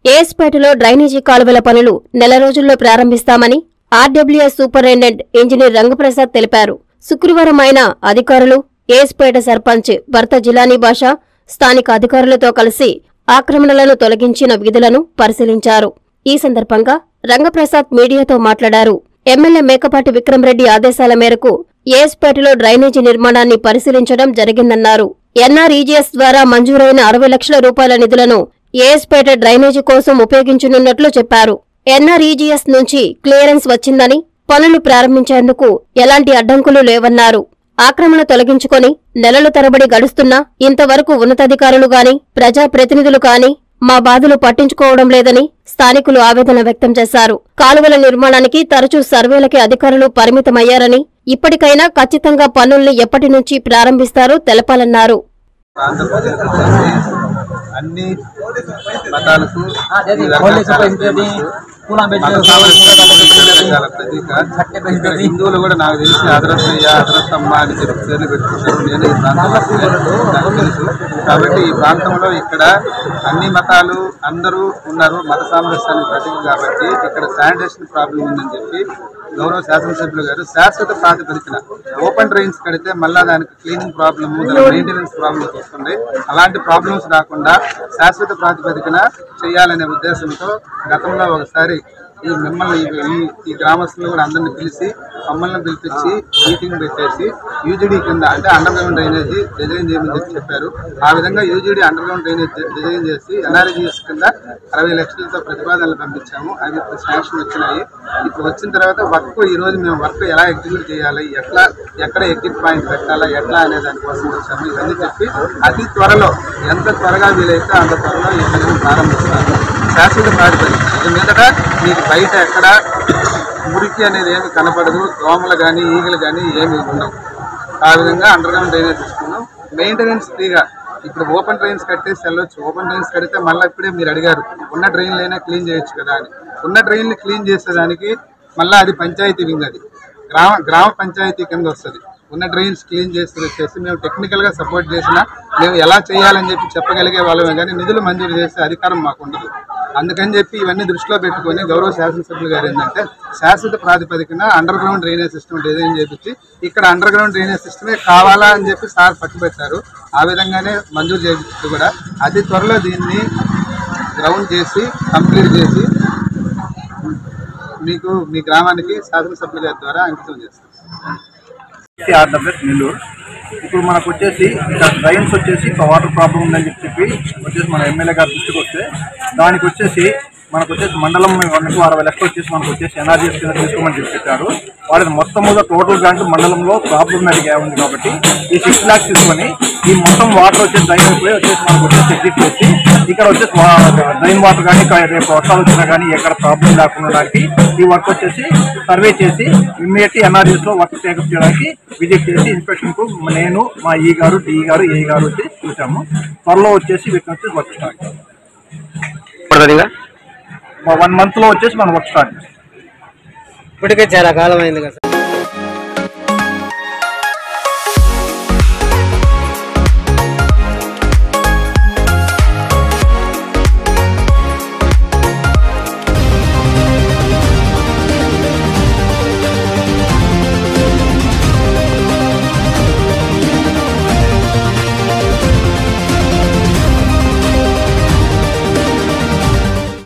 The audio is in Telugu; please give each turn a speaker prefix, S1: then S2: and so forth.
S1: ఏఎస్పేటలో డ్రైనేజీ కాలువల పనులు నెల రోజుల్లో ప్రారంభిస్తామని ఆర్డబ్ల్యూఎస్ సూపరింటెండెంట్ ఇంజనీర్ రంగప్రసాద్ తెలిపారు శుక్రవారం ఆయన అధికారులు ఏఎస్పేట సర్పంచ్ భర్త జిలానీ బాషా స్థానిక అధికారులతో కలిసి ఆక్రమణలను తొలగించిన విధులను పరిశీలించారు ఈ సందర్భంగా రంగప్రసాద్ మీడియాతో మాట్లాడారు ఎమ్మెల్యే మేకపాటి విక్రమరెడ్డి ఆదేశాల మేరకు ఏఎస్పేటలో డ్రైనేజీ నిర్మాణాన్ని పరిశీలించడం జరిగిందన్నారు ఎన్ఆర్ఈజీఎస్ ద్వారా మంజూరైన అరవై లక్షల రూపాయల నిధులను ఏఎస్పేట డ్రైనేజీ కోసం ఉపయోగించనున్నట్లు చెప్పారు ఎన్ఆర్ఈజీఎస్ నుంచి క్లియరెన్స్ వచ్చిందని పనులు ప్రారంభించేందుకు ఎలాంటి అడ్డంకులు లేవన్నారు ఆక్రమణ తొలగించుకొని నెలల తరబడి గడుస్తున్నా ఇంతవరకు ఉన్నతాధికారులు గాని ప్రజాప్రతినిధులు కాని మా బాధలు పట్టించుకోవడం లేదని స్థానికులు ఆవేదన వ్యక్తం చేశారు కాలువల నిర్మాణానికి తరచూ సర్వేలకి అధికారులు పరిమితమయ్యారని ఇప్పటికైనా ఖచ్చితంగా పనుల్ని ఎప్పటి నుంచి ప్రారంభిస్తారో తెలపాలన్నారు
S2: ప్రాంత ప్రజలకు వచ్చేసి అన్ని మతాలకు ఈ రకరకాల మత సామరస్యాల ప్రతీక ఇక్కడ హిందువులు కూడా నాకు తెలిసి అదరసయ్య అదరసమ్మ అని చెప్పి పేర్లు పెట్టుకుంటారు నేను ఈ ప్రాంతంలో నాకు తెలుసు కాబట్టి ఈ ప్రాంతంలో ఇక్కడ అన్ని మతాలు అందరూ ఉన్నారు మత సామరస్యానికి ప్రతీక కాబట్టి ఇక్కడ శానిటేషన్ ప్రాబ్లం ఉందని చెప్పి గౌరవ శాసనసభ్యులు గారు శాశ్వత ప్రాతిపదికన ఓపెన్ డ్రైన్స్ కడితే మళ్ళా దానికి క్లీనింగ్ ప్రాబ్లమ్ దాని మెయింటెనెన్స్ ప్రాబ్లమ్స్ వస్తుంది అలాంటి ప్రాబ్లమ్స్ రాకుండా శాశ్వత ప్రాతిపదికన చేయాలనే ఉద్దేశంతో గతంలో ఒకసారి ఈ మిమ్మల్ని ఈ- ఈ ఈ గ్రామస్తులు కూడా అందరిని పిలిచి మమ్మల్ని పిలిపించి మీటింగ్ పెట్టేసి యూజీడీ కింద అంటే అండర్ గ్రౌండ్ డ్రైనేజీ డిజైన్ చేయమని చెప్పి చెప్పారు ఆ విధంగా UGD underground drainage design చేసి ఎన్ఆర్జీఎస్ కింద అరవై లక్షలతో ప్రతిపాదనలు పంపించాము అవి ఇప్పుడు శాంక్షన్ వచ్చినాయి ఇప్పుడు వచ్చిన తర్వాత వర్క్ ఈ రోజు మేము వర్క్ ఎలా ఎగ్జిక్యూట్ చేయాలి ఎట్లా ఎక్కడ ఎగ్జిట్ పాయింట్ పెట్టాలా ఎట్లా అనే దానికోసం వచ్చాము ఇవన్నీ చెప్పి అతి త్వరలో ఎంత త్వరగా వీలైతే అంత త్వరలో ఈ పనిని ప్రారంభిస్తాము శాశ్వత ప్రాతిపదిక ఇక మీదట మీకు బయట ఎక్కడ మురికి అనేది ఏమి కనపడదు దోమలు కానీ ఈగలు కానీ ఏమి ఉండవు ఆ విధంగా అండర్ గ్రౌండ్ డ్రైనేజ్ తీసుకున్నాం మెయింటెనెన్స్ ఫ్రీగా ఇప్పుడు ఓపెన్ డ్రైన్స్ కట్టేసి వెళ్ళొచ్చు ఓపెన్ డ్రైన్స్ కడితే మళ్ళీ ఇప్పుడే మీరు అడిగారు ఉన్న డ్రైన్లైనా క్లీన్ చేయొచ్చు కదా అని ఉన్న డ్రైన్లు క్లీన్ చేసేదానికి మళ్ళీ అది పంచాయతీ వింగ్ అది గ్రామ గ్రామ పంచాయతీ కింద వస్తుంది ఉన్న డ్రైన్స్ క్లీన్ చేసి వచ్చేసి మేము టెక్నికల్ గా సపోర్ట్ చేసినా మేము ఎలా చేయాలని చెప్పి చెప్పగలిగే వాళ్ళమే కానీ నిధులు మంజూరు చేసే అధికారం మాకు ఉండదు అందుకని చెప్పి ఇవన్నీ దృష్టిలో పెట్టుకొని గౌరవ శాసనసభ్యులు గారు ఏంటంటే శాశ్వత ప్రాతిపదికన underground drainage system design చేపించి ఇక్కడ అండర్ గ్రౌండ్ డ్రైనేజ్ సిస్టమే కావాలా అని చెప్పి సార్ పట్టుబెట్టారు ఆ విధంగానే మంజూరు చేపించి కూడా అతి త్వరలో దీన్ని గ్రౌండ్ చేసి కంప్లీట్ చేసి మీకు మీ గ్రామానికి శాసనసభ్యుల గారి ద్వారా అంకితం చేస్తాం
S3: ఆర్డబ్ల్యూఎస్ నెల్లూరు ఇప్పుడు మనకు వచ్చేసి ఇక్కడ డ్రైన్స్ వచ్చేసి వాటర్ ప్రాబ్లం ఉందని చెప్పి వచ్చేసి మన ఎమ్మెల్యే గారి దృష్టికి వస్తే దానికి వచ్చేసి మనకు వచ్చేసి మండలం మనకు అరవై లక్షలు వచ్చేసి మనకు వచ్చేసి ఎన్ఆర్జీఎస్ కింద తీసుకోమని చెప్పి చెప్పారు వాళ్ళకి మొత్తం మీద టోటల్ గ్రాంట్ మండలంలో ప్రాబ్లమేటిక్ ఉంది కాబట్టి ఈ సిక్స్ ల్యాక్స్ తీసుకొని ఈ మొత్తం వాటర్ వచ్చేసి డ్రైన్ అయిపోయి వచ్చేసి మనకు వచ్చేసి ఎగ్జిట్ చేసి ఇక్కడ వచ్చేసి డ్రైన్ వాటర్ కానీ రేపు వర్షాలు వచ్చినా కానీ ఎక్కడ ప్రాబ్లం లేకుండా ఉండడానికి ఈ వర్క్ వచ్చేసి సర్వే చేసి ఇమ్మీడియట్ ఎన్ఆర్జీఎస్ లో వర్క్ టేకప్ చేయడానికి విజిట్ చేసి ఇన్స్పెక్షన్ కు నేను మా ఈ గారు డి గారు ఏ గారు వచ్చి చూసాము త్వరలో వచ్చేసి వీటిని వచ్చి వర్క్ స్టార్ట్
S4: పడుతుందిగా
S3: వన్ మంత్ లో వచ్చేసి మనం వర్క్ స్టార్ట్ చేస్తాం
S4: ఇప్పటికే చాలా కాలం అయింది కదా